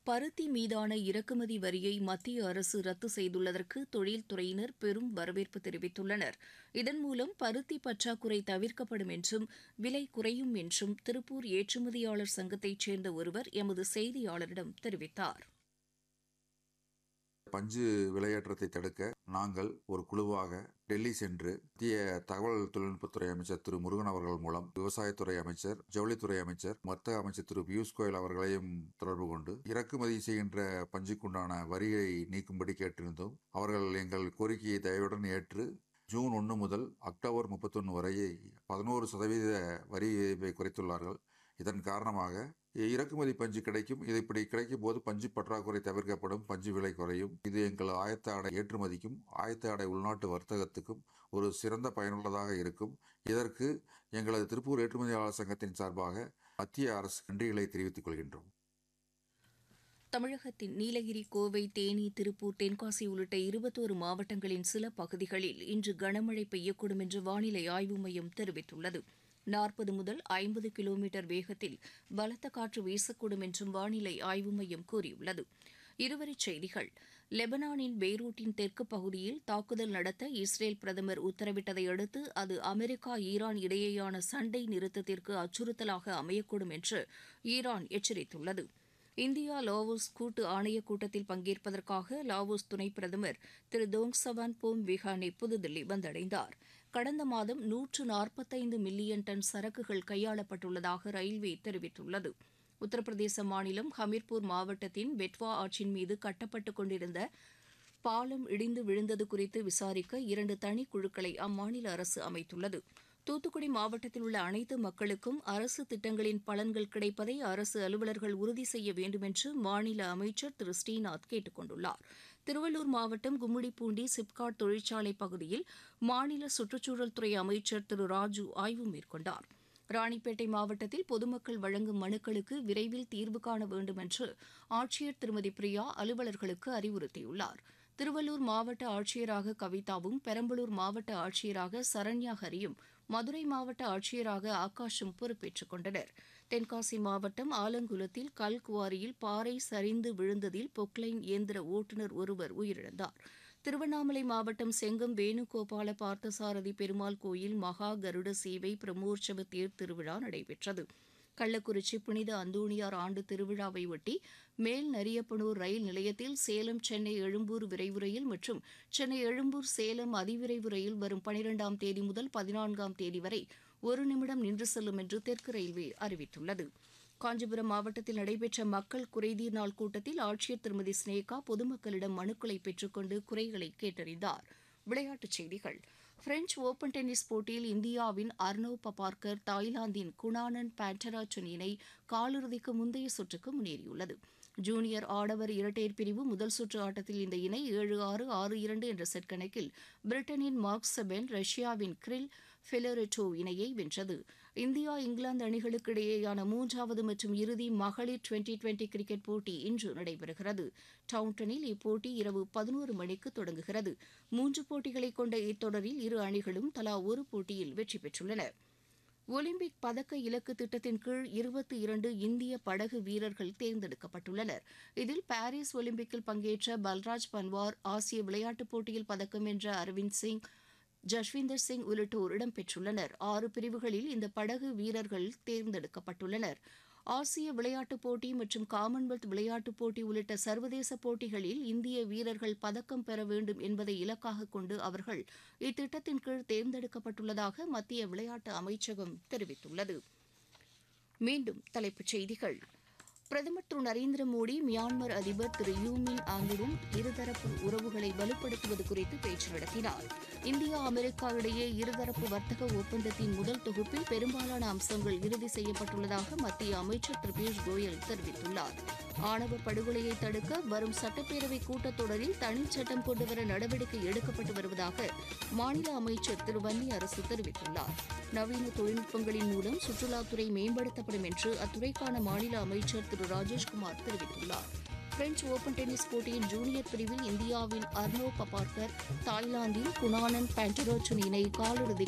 பருத்தி மீதான இறக்குமதி வரியை மத்திய அரசு ரத்து செய்துள்ளதற்கு தொழில்துறையினர் பெரும் வரவேற்பு தெரிவித்துள்ளனர் இதன் மூலம் பருத்தி பற்றாக்குறை தவிர்க்கப்படும் என்றும் விலை குறையும் என்றும் திருப்பூர் ஏற்றுமதியாளர் சங்கத்தைச் சேர்ந்த ஒருவர் எமது செய்தியாளரிடம் தெரிவித்தார் பஞ்சு விலையேற்றத்தை தடுக்க நாங்கள் ஒரு குழுவாக டெல்லி சென்று மத்திய தகவல் தொழில்நுட்பத்துறை அமைச்சர் திரு முருகன் அவர்கள் மூலம் விவசாயத்துறை அமைச்சர் ஜவுளித்துறை அமைச்சர் மத்திய அமைச்சர் திரு பியூஷ் கோயல் அவர்களையும் தொடர்பு கொண்டு இறக்குமதி செய்கின்ற பஞ்சுக்குண்டான வரியை நீக்கும்படி கேட்டிருந்தோம் அவர்கள் எங்கள் கோரிக்கையை தயவுடன் ஏற்று ஜூன் ஒன்று முதல் அக்டோபர் முப்பத்தொன்று வரை பதினோரு சதவீத வரி விகிதத்தை குறைத்துள்ளார்கள் இதன் காரணமாக இறக்குமதி பஞ்சு கிடைக்கும் இது இப்படி கிடைக்கும் போது பஞ்சு பற்றாக்குறை தவிர்க்கப்படும் பஞ்சு விலை குறையும் இது எங்கள் ஆயத்த ஆடை ஏற்றுமதிக்கும் ஆயத்த ஆடை உள்நாட்டு வர்த்தகத்துக்கும் ஒரு சிறந்த பயனுள்ளதாக இருக்கும் இதற்கு எங்களது திருப்பூர் ஏற்றுமதியாளர் சங்கத்தின் சார்பாக மத்திய அரசு நன்றிகளை தெரிவித்துக் கொள்கின்றோம் தமிழகத்தின் நீலகிரி கோவை தேனி திருப்பூர் தென்காசி உள்ளிட்ட இருபத்தோரு மாவட்டங்களின் சில பகுதிகளில் இன்று கனமழை பெய்யக்கூடும் என்று வானிலை ஆய்வு மையம் தெரிவித்துள்ளது நாற்பது முதல் ஐம்பது கிலோமீட்டர் வேகத்தில் பலத்த காற்று வீசக்கூடும் என்றும் வானிலை ஆய்வு மையம் கூறியுள்ளது இருவரிச் செய்திகள் லெபனானின் பெய்ரூட்டின் தெற்கு பகுதியில் தாக்குதல் நடத்த இஸ்ரேல் பிரதமர் உத்தரவிட்டதை அடுத்து அது அமெரிக்கா ஈரான் இடையேயான சண்டை நிறுத்தத்திற்கு அச்சுறுத்தலாக அமையக்கூடும் என்று ஈரான் எச்சரித்துள்ளது இந்தியா லாவோஸ் கூட்டு ஆணையக் கூட்டத்தில் பங்கேற்பதற்காக லாவோஸ் துணை பிரதமர் திரு டோங்சவான் போம் விஹானே புதுதில்லி வந்தடைந்தார் கடந்த மாதம் நூற்று நாற்பத்தைந்து மில்லியன் டன் சரக்குகள் கையாளப்பட்டுள்ளதாக ரயில்வே தெரிவித்துள்ளது உத்தரப்பிரதேச மாநிலம் ஹமீர்பூர் மாவட்டத்தின் பெட்வா ஆற்றின் மீது கட்டப்பட்டுக் கொண்டிருந்த பாலம் இடிந்து விழுந்தது குறித்து விசாரிக்க இரண்டு தனிக்குழுக்களை அம்மாநில அரசு அமைத்துள்ளது தூத்துக்குடி மாவட்டத்தில் உள்ள அனைத்து மக்களுக்கும் அரசு திட்டங்களின் பலன்கள் கிடைப்பதை அரசு அலுவலர்கள் உறுதி செய்ய வேண்டுமென்று மாநில அமைச்சர் திரு ஸ்ரீநாத் கேட்டுக் கொண்டுள்ளார் திருவள்ளூர் மாவட்டம் கும்மிடிப்பூண்டி சிப்காட் தொழிற்சாலை பகுதியில் மாநில சுற்றுச்சூழல் துறை அமைச்சர் திரு ராஜு ஆய்வு மேற்கொண்டார் ராணிப்பேட்டை மாவட்டத்தில் பொதுமக்கள் வழங்கும் மனுக்களுக்கு விரைவில் தீர்வு காண வேண்டும் என்று ஆட்சியர் திருமதி பிரியா அலுவலர்களுக்கு அறிவுறுத்தியுள்ளார் திருவள்ளூர் மாவட்ட ஆட்சியராக கவிதாவும் பெரம்பலூர் மாவட்ட ஆட்சியராக சரண்யா ஹரியும் மதுரை மாவட்ட ஆட்சியராக ஆகாஷும் பொறுப்பேற்றுக் கொண்டனர் தென்காசி மாவட்டம் ஆலங்குளத்தில் கல்குவாரியில் பாறை சரிந்து விழுந்ததில் பொக்லைன் இயந்திர ஓட்டுநர் ஒருவர் உயிரிழந்தார் திருவண்ணாமலை மாவட்டம் செங்கம் வேணுகோபால பார்த்தசாரதி பெருமாள் கோயில் மகா கருட சேவை பிரமோற்சவ தேர் திருவிழா நடைபெற்றது கள்ளக்குறிச்சி புனித அந்தோணியார் ஆண்டு திருவிழாவை ஒட்டி மேல் நரியப்பனூர் ரயில் நிலையத்தில் சேலம் சென்னை எழும்பூர் விரைவு ரயில் மற்றும் சென்னை எழும்பூர் சேலம் அதிவிரைவு ரயில் வரும் பனிரெண்டாம் தேதி முதல் பதினான்காம் தேதி வரை ஒரு நிமிடம் நின்று செல்லும் என்று தெற்கு ரயில்வே அறிவித்துள்ளது காஞ்சிபுரம் மாவட்டத்தில் நடைபெற்ற மக்கள் குறைதீர் நாள் கூட்டத்தில் ஆட்சியர் திருமதி ஸ்னேகா பொதுமக்களிடம் மனுக்களை பெற்றுக்கொண்டு குறைகளை கேட்டறிந்தார் விளையாட்டுச் செய்திகள் பிரெஞ்ச் ஓபன் டென்னிஸ் போட்டியில் இந்தியாவின் அர்னவ் பபார்கர் தாய்லாந்தின் குணானன் பேண்டராச்சன் இணை காலிறுதிக்கு முந்தைய சுற்றுக்கு முன்னேறியுள்ளது ஜூனியர் ஆடவர் இரட்டையர் பிரிவு முதல் சுற்று ஆட்டத்தில் இந்த இணை ஏழு ஆறு ஆறு இரண்டு என்ற செட் கணக்கில் பிரிட்டனின் மார்க் செபென் ரஷ்யாவின் கிரில் ஃபெலோரெட்டோ இணையை வென்றது இந்தியா இங்கிலாந்து அணிகளுக்கு இடையேயான மூன்றாவது மற்றும் இறுதி மகளிர் டுவெண்டி டுவெண்டி கிரிக்கெட் போட்டி இன்று நடைபெறுகிறது டவுன்டனில் இப்போட்டி இரவு பதினோரு மணிக்கு தொடங்குகிறது மூன்று போட்டிகளை கொண்ட இத்தொடரில் இரு அணிகளும் தலா ஒரு போட்டியில் வெற்றி பெற்றுள்ளன ஒலிம்பிக் பதக்க இலக்கு திட்டத்தின் கீழ் இருபத்தி இரண்டு இந்திய படகு வீரர்கள் தேர்ந்தெடுக்கப்பட்டுள்ளனர் இதில் பாரிஸ் ஒலிம்பிக்கில் பங்கேற்ற பல்ராஜ் பன்வார் ஆசிய விளையாட்டுப் போட்டியில் பதக்கம் வென்ற அரவிந்த் சிங் ஜஸ்விந்தர் சிங் உள்ளிட்டோர் இடம்பெற்றுள்ளனர் ஆறு பிரிவுகளில் இந்த படகு வீரர்கள் தேர்ந்தெடுக்கப்பட்டுள்ளனர் ஆசிய விளையாட்டுப் போட்டி மற்றும் காமன்வெல்த் விளையாட்டுப் போட்டி உள்ளிட்ட சர்வதேச போட்டிகளில் இந்திய வீரர்கள் பதக்கம் பெற வேண்டும் என்பதை இலக்காக கொண்டு அவர்கள் இத்திட்டத்தின் கீழ் தேர்ந்தெடுக்கப்பட்டுள்ளதாக மத்திய விளையாட்டு அமைச்சகம் தெரிவித்துள்ளது மீண்டும் தலைப்புச் செய்திகள் பிரதமர் திரு நரேந்திர மோடி மியான்மர் அதிபர் திரு யூமின் ஆங்குடன் இருதரப்பு உறவுகளை வலுப்படுத்துவது குறித்து பேச்சு நடத்தினார் இந்தியா அமெரிக்கா இடையே இருதரப்பு வர்த்தக ஒப்பந்தத்தின் முதல் தொகுப்பில் பெரும்பாலான அம்சங்கள் இறுதி செய்யப்பட்டுள்ளதாக மத்திய அமைச்சர் திரு பியூஷ் கோயல் தெரிவித்துள்ளார் ஆணவ படுகொலையை தடுக்க வரும் சட்டப்பேரவை கூட்டத்தொடரில் தனிச்சட்டம் கொண்டுவர நடவடிக்கை எடுக்கப்பட்டு வருவதாக மாநில அமைச்சர் திரு வன்னி அரசு தெரிவித்துள்ளார் நவீன தொழில்நுட்பங்களின் மூலம் சுற்றுலாத்துறை மேம்படுத்தப்படும் என்று அத்துறைக்கான மாநில அமைச்சர் திரு ராஜேஷ்குமார் தெரிவித்துள்ளார் பிரெஞ்ச் ஓபன் டென்னிஸ் போட்டியின் ஜூனியர் பிரிவில் இந்தியாவின் அர்னோ பபார்கர் தாய்லாந்தின் குணானன் பேண்டரோச்சன் இணை காலிறுதி